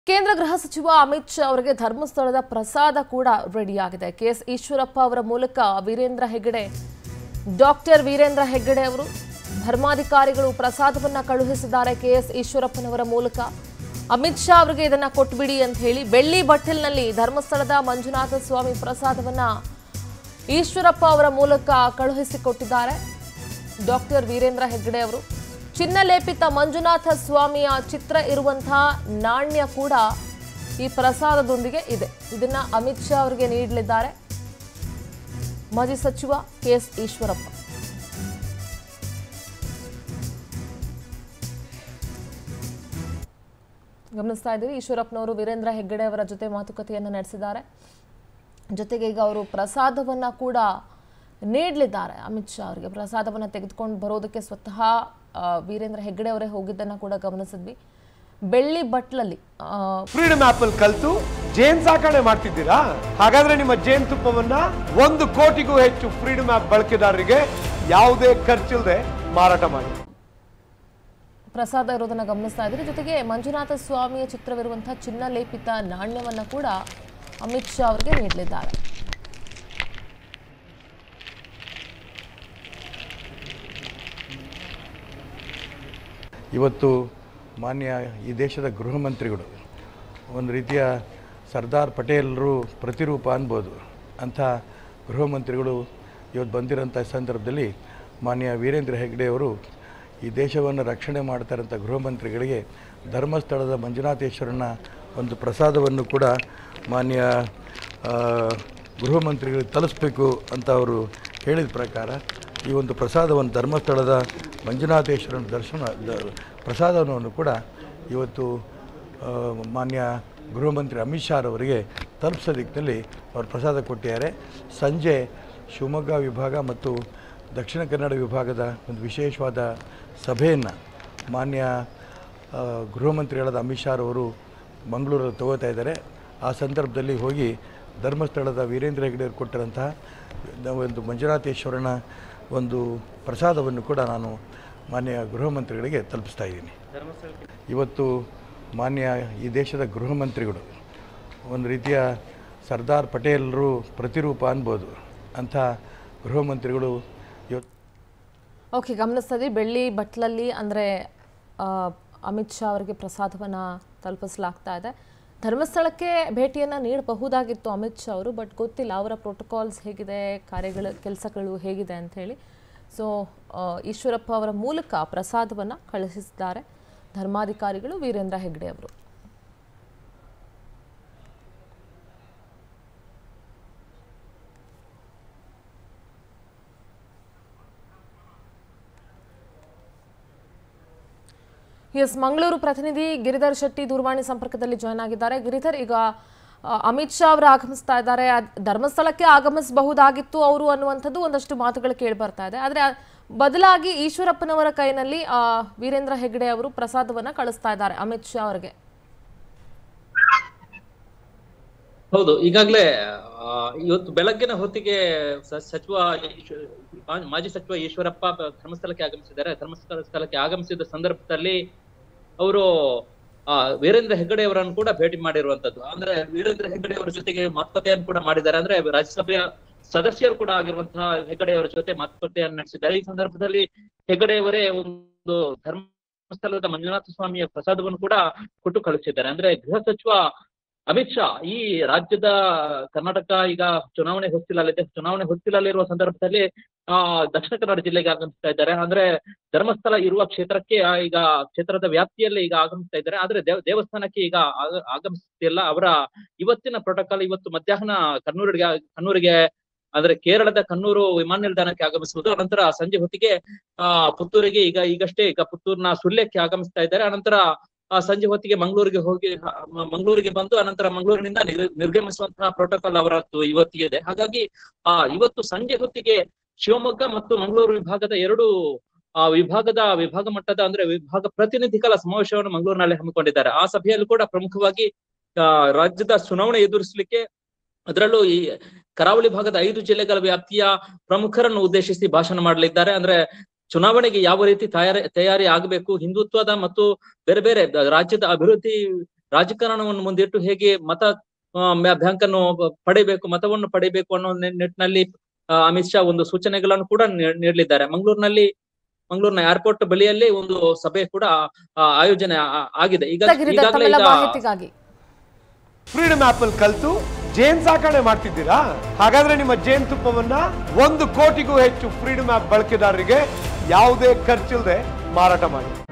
ಕೇಂದ್ರ ಗೃಹ ಸಚಿವ ಅಮಿತ್ ಶಾ ಅವರಿಗೆ ಧರ್ಮಸ್ಥಳದ ಪ್ರಸಾದ ಕೂಡ ರೆಡಿಯಾಗಿದೆ ಕೆಎಸ್ ಈಶ್ವರಪ್ಪ ಅವರ ಮೂಲಕ ವೀರೇಂದ್ರ ಹೆಗ್ಗಡೆ ಡಾಕ್ಟರ್ ವೀರೇಂದ್ರ ಹೆಗ್ಗಡೆ ಅವರು ಧರ್ಮಾಧಿಕಾರಿಗಳು ಪ್ರಸಾದವನ್ನ ಕಳುಹಿಸಿದ್ದಾರೆ ಕೆಎಸ್ ಈಶ್ವರಪ್ಪನವರ ಮೂಲಕ ಅಮಿತ್ ಶಾ ಅವರಿಗೆ ಇದನ್ನ ಕೊಟ್ಬಿಡಿ ಅಂತ ಹೇಳಿ ಬೆಳ್ಳಿ ಬಟ್ಟಲಿನಲ್ಲಿ ಧರ್ಮಸ್ಥಳದ ಮಂಜುನಾಥ ಸ್ವಾಮಿ ಪ್ರಸಾದವನ್ನ ಈಶ್ವರಪ್ಪ ಅವರ ಮೂಲಕ ಕಳುಹಿಸಿಕೊಟ್ಟಿದ್ದಾರೆ ಡಾಕ್ಟರ್ ವೀರೇಂದ್ರ ಹೆಗ್ಗಡೆ ಅವರು ಚಿನ್ನ ಲೇಪಿತ ಮಂಜುನಾಥ ಸ್ವಾಮಿಯ ಚಿತ್ರ ಇರುವಂತಹ ನಾಣ್ಯ ಕೂಡ ಈ ಪ್ರಸಾದದೊಂದಿಗೆ ಇದೆ ಇದನ್ನ ಅಮಿತ್ ಶಾ ಅವರಿಗೆ ನೀಡಲಿದ್ದಾರೆ ಮಾಜಿ ಸಚಿವ ಕೆಎಸ್ ಈಶ್ವರಪ್ಪ ಗಮನಿಸ್ತಾ ಇದ್ದೀವಿ ಈಶ್ವರಪ್ಪನವರು ವೀರೇಂದ್ರ ಹೆಗ್ಗಡೆ ಅವರ ಜೊತೆ ಮಾತುಕತೆಯನ್ನು ನಡೆಸಿದ್ದಾರೆ ಜೊತೆಗೆ ಈಗ ಅವರು ಪ್ರಸಾದವನ್ನ ಕೂಡ ನೀಡಲಿದ್ದಾರೆ ಅಮಿತ್ ಶಾ ಅವರಿಗೆ ಪ್ರಸಾದವನ್ನ ತೆಗೆದುಕೊಂಡು ಬರೋದಕ್ಕೆ ಸ್ವತಃ ಆ, ವೀರೇಂದ್ರ ಹೆಗ್ಗಡೆ ಅವರೇ ಹೋಗಿದ್ದನ್ನ ಕೂಡ ಗಮನಿಸಿದ್ವಿ ಬೆಳ್ಳಿ ಬಟ್ಲಲ್ಲಿ ಆ, ಫ್ರೀಡಮ್ ಆಪ್ ಅಲ್ಲಿ ಕಲ್ತು ಜೇನ್ ಸಾಕಣೆ ಮಾಡ್ತಿದ್ದೀರಾ ಹಾಗಾದ್ರೆ ನಿಮ್ಮ ಜೇನ್ ತುಪ್ಪವನ್ನ ಒಂದು ಕೋಟಿಗೂ ಹೆಚ್ಚು ಫ್ರೀಡಮ್ ಆಪ್ ಬಳಕೆದಾರರಿಗೆ ಯಾವುದೇ ಖರ್ಚಿಲ್ಲದೆ ಮಾರಾಟ ಮಾಡಿ ಪ್ರಸಾದ ಇರೋದನ್ನ ಗಮನಿಸ್ತಾ ಇದ್ದೀರಿ ಜೊತೆಗೆ ಮಂಜುನಾಥ ಸ್ವಾಮಿಯ ಚಿತ್ರವಿರುವಂತಹ ಚಿನ್ನ ಲೇಪಿತ ನಾಣ್ಯವನ್ನ ಕೂಡ ಅಮಿತ್ ಶಾ ಅವರಿಗೆ ನೀಡಲಿದ್ದಾರೆ ಇವತ್ತು ಮಾನ್ಯ ಈ ದೇಶದ ಗೃಹ ಮಂತ್ರಿಗಳು ಒಂದು ರೀತಿಯ ಸರ್ದಾರ್ ಪಟೇಲರು ಪ್ರತಿರೂಪ ಅನ್ಬೋದು ಅಂಥ ಗೃಹ ಮಂತ್ರಿಗಳು ಇವತ್ತು ಬಂದಿರೋಂಥ ಸಂದರ್ಭದಲ್ಲಿ ಮಾನ್ಯ ವೀರೇಂದ್ರ ಹೆಗ್ಗಡೆಯವರು ಈ ದೇಶವನ್ನು ರಕ್ಷಣೆ ಮಾಡ್ತಾರಂಥ ಗೃಹ ಮಂತ್ರಿಗಳಿಗೆ ಧರ್ಮಸ್ಥಳದ ಮಂಜುನಾಥೇಶ್ವರನ ಒಂದು ಪ್ರಸಾದವನ್ನು ಕೂಡ ಮಾನ್ಯ ಆ, ಗೃಹ ಮಂತ್ರಿಗಳಿಗೆ ತಲುಪಿಸ್ಬೇಕು ಅಂತ ಅವರು ಹೇಳಿದ ಪ್ರಕಾರ ಈ ಒಂದು ಪ್ರಸಾದವನ್ನು ಧರ್ಮಸ್ಥಳದ ಮಂಜುನಾಥೇಶ್ವರನ ದರ್ಶನ ದ- ಪ್ರಸಾದವನ್ನು ಕೂಡ ಇವತ್ತು ಆ, ಮಾನ್ಯ ಗೃಹ ಮಂತ್ರಿ ಅಮಿತ್ ಶಾ ಅವರಿಗೆ ತಲುಪಿಸೋ ದಿಕ್ಕಿನಲ್ಲಿ ಅವರು ಪ್ರಸಾದ ಕೊಟ್ಟಿದ್ದಾರೆ ಸಂಜೆ ಶಿವಮೊಗ್ಗ ವಿಭಾಗ ಮತ್ತು ದಕ್ಷಿಣ ಕನ್ನಡ ವಿಭಾಗದ ಒಂದು ವಿಶೇಷವಾದ ಸಭೆಯನ್ನು ಮಾನ್ಯ ಆ, ಗೃಹ ಮಂತ್ರಿಗಳಾದ ಅಮಿತ್ ಶಾ ಅವರು ಮಂಗಳೂರಲ್ಲಿ ತಗೋತಾ ಇದ್ದಾರೆ ಆ ಸಂದರ್ಭದಲ್ಲಿ ಹೋಗಿ ಧರ್ಮಸ್ಥಳದ ವೀರೇಂದ್ರ ಹೆಗ್ಗಡೆ ಅವರು ಕೊಟ್ಟಿರೋಂತಹ ಒಂದು ಮಂಜುನಾಥೇಶ್ವರನ ಒಂದು ಪ್ರಸಾದವನ್ನು ಕೂಡ ನಾನು ಮಾನ್ಯ ಗೃಹ ಮಂತ್ರಿಗಳಿಗೆ ತಲುಪಿಸ್ತಾ ಇದ್ದೀನಿ ಇವತ್ತು ಮಾನ್ಯ ಈ ದೇಶದ ಗೃಹ ಮಂತ್ರಿಗಳು ಒಂದು ರೀತಿಯ ಸರ್ದಾರ್ ಪಟೇಲರು ಪ್ರತಿರೂಪ ಅನ್ಬೋದು ಅಂಥ ಗೃಹ ಮಂತ್ರಿಗಳು ಇವತ್ತು ಓಕೆ ಗಮನಿಸ್ತಾ ಇದ್ದೀವಿ ಬೆಳ್ಳಿ ಬಟ್ಲಲ್ಲಿ ಅಂದರೆ ಅಮಿತ್ ಶಾ ಅವರಿಗೆ ಪ್ರಸಾದವನ್ನ ತಲುಪಿಸಲಾಗ್ತಾ ಇದೆ ಧರ್ಮಸ್ಥಳಕ್ಕೆ ಭೇಟಿಯನ್ನು ನೀಡಬಹುದಾಗಿತ್ತು ಅಮಿತ್ ಶಾ ಅವರು ಬಟ್ ಗೊತ್ತಿಲ್ಲ ಅವರ ಪ್ರೋಟೋಕಾಲ್ಸ್ ಹೇಗಿದೆ ಕಾರ್ಯಗಳ ಕೆಲಸಗಳು ಹೇಗಿದೆ ಅಂತ ಹೇಳಿ ಸೊ ಈಶ್ವರಪ್ಪ ಅವರ ಮೂಲಕ ಪ್ರಸಾದವನ್ನು ಕಳುಹಿಸಿದ್ದಾರೆ ಧರ್ಮಾಧಿಕಾರಿಗಳು ವೀರೇಂದ್ರ ಹೆಗ್ಡೆ ಅವರು ಎಸ್ ಮಂಗಳೂರು ಪ್ರತಿನಿಧಿ ಗಿರಿಧರ್ ಶೆಟ್ಟಿ ದೂರವಾಣಿ ಸಂಪರ್ಕದಲ್ಲಿ ಜಾಯ್ನ್ ಆಗಿದ್ದಾರೆ ಗಿರಿಧರ್ ಈಗ ಆ, ಅಮಿತ್ ಶಾ ಅವರು ಆಗಮಿಸ್ತಾ ಇದ್ದಾರೆ ಅದ್- ಧರ್ಮಸ್ಥಳಕ್ಕೆ ಆಗಮಿಸಬಹುದಾಗಿತ್ತು ಅವರು ಅನ್ನುವಂಥದ್ದು ಒಂದಷ್ಟು ಮಾತುಗಳು ಕೇಳಿ ಬರ್ತಾ ಇದೆ ಆದರೆ ಆ- ಬದಲಾಗಿ ಈಶ್ವರಪ್ಪನವರ ಕೈನಲ್ಲಿ ಆ, ವೀರೇಂದ್ರ ಹೆಗ್ಗಡೆ ಅವರು ಪ್ರಸಾದವನ್ನ ಕಳಿಸ್ತಾ ಇದ್ದಾರೆ ಅಮಿತ್ ಶಾ ಅವರಿಗೆ ಹೌದು ಈಗಾಗಲೇ ಆ, ಇವತ್ತು ಬೆಳಗ್ಗಿನ ಹೊತ್ತಿಗೆ ಸ- ಸಚಿವ ಈಶ್ವ- ಮಾ- ಮಾಜಿ ಸಚಿವ ಈಶ್ವರಪ್ಪ ಬ- ಧರ್ಮಸ್ಥಳಕ್ಕೆ ಆಗಮಿಸಿದ್ದಾರೆ ಧರ್ಮಸ್ಥಳ ಸ್ಥಳಕ್ಕೆ ಆಗಮಿಸಿದ ಸಂದರ್ಭದಲ್ಲಿ ಅವರು ಆ ವೀರೇಂದ್ರ ಹೆಗ್ಗಡೆ ಅವರನ್ನು ಕೂಡ ಭೇಟಿ ಮಾಡಿರುವಂತದ್ದು ಅಂದ್ರೆ ವೀರೇಂದ್ರ ಹೆಗ್ಗಡೆ ಅವರ ಜೊತೆಗೆ ಮಾತುಕತೆಯನ್ನು ಕೂಡ ಮಾಡಿದ್ದಾರೆ ಅಂದ್ರೆ ರಾಜ್ಯಸಭೆಯ ಸದಸ್ಯರು ಕೂಡ ಆಗಿರುವಂತಹ ಹೆಗ್ಗಡೆ ಅವರ ಜೊತೆ ಮಾತುಕತೆಯನ್ನು ನಡೆಸಿದ್ದಾರೆ ಈ ಸಂದರ್ಭದಲ್ಲಿ ಹೆಗ್ಗಡೆ ಅವರೇ ಒಂದು ಧರ್ಮಸ್ಥಳದ ಮಂಜುನಾಥ ಸ್ವಾಮಿಯ ಪ್ರಸಾದವನ್ನು ಕೂಡ ಕೊಟ್ಟು ಕಳಿಸಿದ್ದಾರೆ ಅಂದ್ರೆ ಗೃಹ ಸಚಿವ ಅಮಿತ್ ಶಾ ಈ ರಾಜ್ಯದ ಕರ್ನಾಟಕ ಈಗ ಚುನಾವಣೆ ಹೊಸ್ತಿಲಲ್ಲಿದೆ ಚುನಾವಣೆ ಹೊಸ್ತಿಲಲ್ಲಿರುವ ಸಂದರ್ಭದಲ್ಲಿ ಆ ದಕ್ಷಿಣ ಕನ್ನಡ ಜಿಲ್ಲೆಗೆ ಆಗಮಿಸ್ತಾ ಇದ್ದಾರೆ ಅಂದ್ರೆ ಧರ್ಮಸ್ಥಳ ಇರುವ ಕ್ಷೇತ್ರಕ್ಕೆ ಆ, ಈಗ ಕ್ಷೇತ್ರದ ವ್ಯಾಪ್ತಿಯಲ್ಲಿ ಈಗ ಆಗಮಿಸ್ತಾ ಇದ್ದಾರೆ ಆದ್ರೆ ದೇವ ದೇವಸ್ಥಾನಕ್ಕೆ ಈಗ ಆಗ- ಆಗಮಿಸ್ತಿಲ್ಲ ಅವರ ಇವತ್ತಿನ ಪ್ರೋಟೋಕಾಲ್ ಇವತ್ತು ಮಧ್ಯಾಹ್ನ ಕಣ್ಣೂರಿಗೆ ಕಣ್ಣೂರಿಗೆ ಅಂದ್ರೆ ಕೇರಳದ ಕಣ್ಣೂರು ವಿಮಾನ ನಿಲ್ದಾಣಕ್ಕೆ ಆಗಮಿಸುವುದು ಅನಂತರ ಸಂಜೆ ಹೊತ್ತಿಗೆ ಆ ಪುತ್ತೂರಿಗೆ ಈಗ ಈಗಷ್ಟೇ ಈಗ ಪುತ್ತೂರಿನ ಸುಳ್ಯಕ್ಕೆ ಆಗಮಿಸ್ತಾ ಇದ್ದಾರೆ ಅನಂತರ ಆ ಸಂಜೆ ಹೊತ್ತಿಗೆ ಮಂಗಳೂರಿಗೆ ಹೋಗಿ ಆ, ಮ- ಮಂಗಳೂರಿಗೆ ಬಂದು ಅನಂತರ ಮಂಗಳೂರಿನಿಂದ ನಿರ್- ನಿರ್ಗಮಿಸುವಂತಹ ಪ್ರೋಟೋಕಾಲ್ ಅವರದ್ದು ಇವತ್ತಿಗೆ ಇದೆ ಹಾಗಾಗಿ ಆ ಇವತ್ತು ಸಂಜೆ ಹೊತ್ತಿಗೆ ಶಿವಮೊಗ್ಗ ಮತ್ತು ಮಂಗಳೂರು ವಿಭಾಗದ ಎರಡು ಆ ವಿಭಾಗದ ವಿಭಾಗ ಮಟ್ಟದ ಅಂದ್ರೆ ವಿಭಾಗ ಪ್ರತಿನಿಧಿಗಳ ಸಮಾವೇಶವನ್ನು ಮಂಗಳೂರಿನಲ್ಲಿ ಹಮ್ಮಿಕೊಂಡಿದ್ದಾರೆ ಆ ಸಭೆಯಲ್ಲಿ ಕೂಡ ಪ್ರಮುಖವಾಗಿ ಆ ರಾಜ್ಯದ ಚುನಾವಣೆ ಎದುರಿಸಲಿಕ್ಕೆ ಅದರಲ್ಲೂ ಈ ಕರಾವಳಿ ಭಾಗದ ಐದು ಜಿಲ್ಲೆಗಳ ವ್ಯಾಪ್ತಿಯ ಪ್ರಮುಖರನ್ನು ಉದ್ದೇಶಿಸಿ ಭಾಷಣ ಮಾಡಲಿದ್ದಾರೆ ಅಂದ್ರೆ ಚುನಾವಣೆಗೆ ಯಾವ ರೀತಿ ತಯಾರಿ ತಯಾರಿ ಆಗಬೇಕು ಹಿಂದುತ್ವದ ಮತ್ತು ಬೇರೆ ಬೇರೆ ದ- ರಾಜ್ಯದ ಅಭಿವೃದ್ಧಿ ರಾಜಕಾರಣವನ್ನು ಮುಂದಿಟ್ಟು ಹೇಗೆ ಮತ ಬ್ಯಾಂಕ್ ಅನ್ನು ಪಡಿಬೇಕು ಮತವನ್ನು ಪಡಿಬೇಕು ಅನ್ನೋ ನಿ- ನಿಟ್ಟಿನಲ್ಲಿ ಆ, ಅಮಿತ್ ಶಾ ಒಂದು ಸೂಚನೆಗಳನ್ನು ಕೂಡ ನೀ- ನೀಡಲಿದ್ದಾರೆ ಮಂಗಳೂರಿನಲ್ಲಿ ಮಂಗಳೂರಿನ ಏರ್ಪೋರ್ಟ್ ಬಳಿಯಲ್ಲಿ ಒಂದು ಸಭೆ ಕೂಡ ಆ, ಆಯೋಜನೆ ಆ- ಆಗಿದೆ ಈಗ ಗಿರಿಧರ್ ಈಗಾಗಲೇ ತಮ್ಮೆಲ್ಲ ಈಗ ಮಾಹಿತಿಗಾಗಿ ಫ್ರೀಡಮ್ ಆಪ್ ಅಲ್ಲಿ ಕಲ್ತು ಜೇನ್ ಸಾಕಣೆ ಮಾಡ್ತಿದ್ದೀರಾ ಹಾಗಾದ್ರೆ ನಿಮ್ಮ ಜೇನ್ ತುಪ್ಪವನ್ನ ಒಂದು ಕೋಟಿಗೂ ಹೆಚ್ಚು ಫ್ರೀಡಮ್ ಆಪ್ ಬಳಕೆದಾರರಿಗೆ ಯಾವುದೇ ಖರ್ಚಿಲ್ಲದೆ ಮಾರಾಟ ಮಾಡಿ